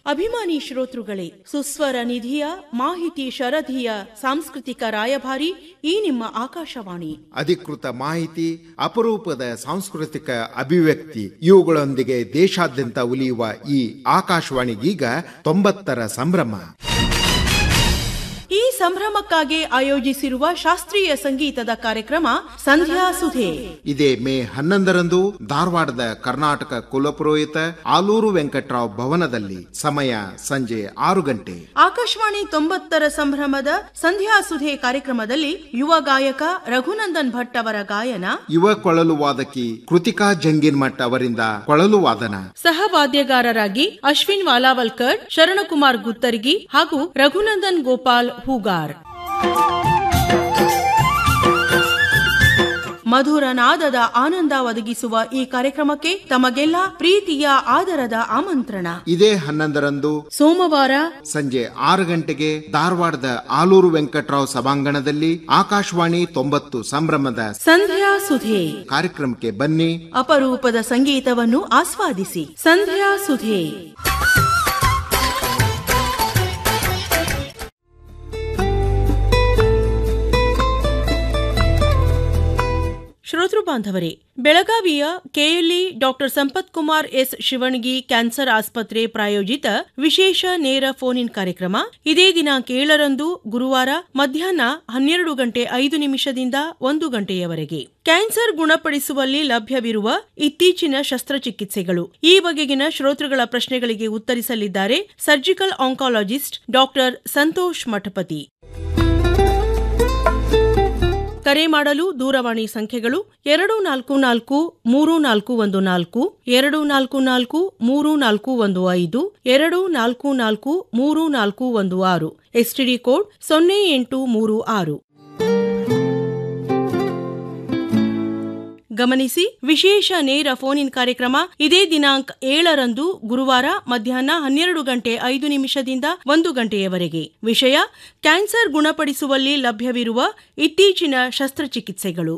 ಅಭಿಮಾನಿ ಶ್ರೋತೃಗಳೇ ಸುಸ್ವರ ನಿಧಿಯ ಮಾಹಿತಿ ಶರಧಿಯ ಸಾಂಸ್ಕೃತಿಕ ರಾಯಭಾರಿ ಈ ನಿಮ್ಮ ಆಕಾಶವಾಣಿ ಅಧಿಕೃತ ಮಾಹಿತಿ ಅಪರೂಪದ ಸಾಂಸ್ಕೃತಿಕ ಅಭಿವ್ಯಕ್ತಿ ಇವುಗಳೊಂದಿಗೆ ದೇಶಾದ್ಯಂತ ಉಲಿಯುವ ಈ ಆಕಾಶವಾಣಿಗೀಗ ತೊಂಬತ್ತರ ಸಂಭ್ರಮ ಈ ಸಂಭ್ರಮಕ್ಕಾಗಿ ಆಯೋಜಿಸಿರುವ ಶಾಸ್ತ್ರೀಯ ಸಂಗೀತದ ಕಾರ್ಯಕ್ರಮ ಸಂಧ್ಯಾ ಸುಧೆ ಇದೇ ಮೇ ಹನ್ನೊಂದರಂದು ಧಾರವಾಡದ ಕರ್ನಾಟಕ ಕುಲಪುರೋಹಿತ ಆಲೂರು ವೆಂಕಟರಾವ್ ಭವನದಲ್ಲಿ ಸಮಯ ಸಂಜೆ ಆರು ಗಂಟೆ ಆಕಾಶವಾಣಿ ತೊಂಬತ್ತರ ಸಂಭ್ರಮದ ಸಂಧ್ಯಾ ಸುಧೆ ಕಾರ್ಯಕ್ರಮದಲ್ಲಿ ಯುವ ಗಾಯಕ ರಘುನಂದನ್ ಭಟ್ ಅವರ ಗಾಯನ ಯುವ ಕೊಳಲು ವಾದಕಿ ಕೃತಿಕಾ ಜಂಗಿನ್ಮಠ್ ಅವರಿಂದ ಕೊಳಲು ವಾದನ ಸಹ ವಾದ್ಯಗಾರರಾಗಿ ಅಶ್ವಿನ್ ವಾಲಾವಲ್ಕರ್ ಶರಣಕುಮಾರ್ ಗುತ್ತರ್ಗಿ ಹಾಗೂ ರಘುನಂದನ್ ಗೋಪಾಲ್ ಹೂಗಾರ್ ಮಧುರ ನಾದದ ಆನಂದ ಒದಗಿಸುವ ಈ ಕಾರ್ಯಕ್ರಮಕ್ಕೆ ತಮಗೆಲ್ಲ ಪ್ರೀತಿಯ ಆದರದ ಆಮಂತ್ರಣ ಇದೇ ಹನ್ನೊಂದರಂದು ಸೋಮವಾರ ಸಂಜೆ ಆರು ಗಂಟೆಗೆ ಧಾರವಾಡದ ಆಲೂರು ವೆಂಕಟರಾವ್ ಸಭಾಂಗಣದಲ್ಲಿ ಆಕಾಶವಾಣಿ ತೊಂಬತ್ತು ಸಂಭ್ರಮದ ಸಂಧ್ಯಾ ಸುಧೆ ಕಾರ್ಯಕ್ರಮಕ್ಕೆ ಬನ್ನಿ ಅಪರೂಪದ ಸಂಗೀತವನ್ನು ಆಸ್ವಾದಿಸಿ ಸಂಧ್ಯಾ ಸುಧೆ ಶ್ರೋತೃ ಬಾಂಧವರೇ ಬೆಳಗಾವಿಯ KLE doctor Sampath Kumar S Shivanagi cancer ಆಸ್ಪತ್ರೆ ಪ್ರಾಯೋಜಿತ ವಿಶೇಷ ನೇರ ಫೋನ್ ಇನ್ ಕಾರ್ಯಕ್ರಮ ಇದೇ ದಿನಾಂಕ ಏಳರಂದು ಗುರುವಾರ ಮಧ್ಯಾಹ್ನ ಹನ್ನೆರಡು ಗಂಟೆ ಐದು ನಿಮಿಷದಿಂದ ಒಂದು ಗಂಟೆಯವರೆಗೆ ಕ್ಯಾನ್ಸರ್ ಗುಣಪಡಿಸುವಲ್ಲಿ ಲಭ್ಯವಿರುವ ಇತ್ತೀಚಿನ ಶಸ್ತ್ರಚಿಕಿತ್ಸೆಗಳು ಈ ಬಗೆಗಿನ ಶ್ರೋತೃಗಳ ಪ್ರಶ್ನೆಗಳಿಗೆ ಉತ್ತರಿಸಲಿದ್ದಾರೆ surgical oncologist doctor Santosh Mathapati ಕರೆ ಮಾಡಲು ದೂರವಾಣಿ ಸಂಖ್ಯೆಗಳು ಎರಡು ನಾಲ್ಕು ನಾಲ್ಕು ಮೂರು ನಾಲ್ಕು ಒಂದು ನಾಲ್ಕು ಎರಡು ನಾಲ್ಕು ನಾಲ್ಕು ಮೂರು ನಾಲ್ಕು ಒಂದು ಐದು ಎರಡು ನಾಲ್ಕು ನಾಲ್ಕು ಮೂರು ನಾಲ್ಕು ಒಂದು ಆರು ಎಸ್ಟಿಡಿ ಕೋಡ್ ಸೊನ್ನೆ ಎಂಟು ಮೂರು ಆರು ಗಮನಿಸಿ ವಿಶೇಷ ನೇರ ಫೋನ್ ಇನ್ ಕಾರ್ಯಕ್ರಮ ಇದೇ ದಿನಾಂಕ ಏಳರಂದು ಗುರುವಾರ ಮಧ್ಯಾಹ್ನ ಹನ್ನೆರಡು ಗಂಟೆ ಐದು ನಿಮಿಷದಿಂದ ಒಂದು ಗಂಟೆಯವರೆಗೆ ವಿಷಯ ಕ್ಯಾನ್ಸರ್ ಗುಣಪಡಿಸುವಲ್ಲಿ ಲಭ್ಯವಿರುವ ಇತ್ತೀಚಿನ ಶಸ್ತ್ರಚಿಕಿತ್ಸೆಗಳು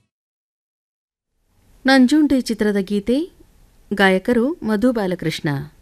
ನಂಜುಂಡೆ ಚಿತ್ರದ ಗೀತೆ ಗಾಯಕರು ಮಧು ಬಾಲಕೃಷ್ಣ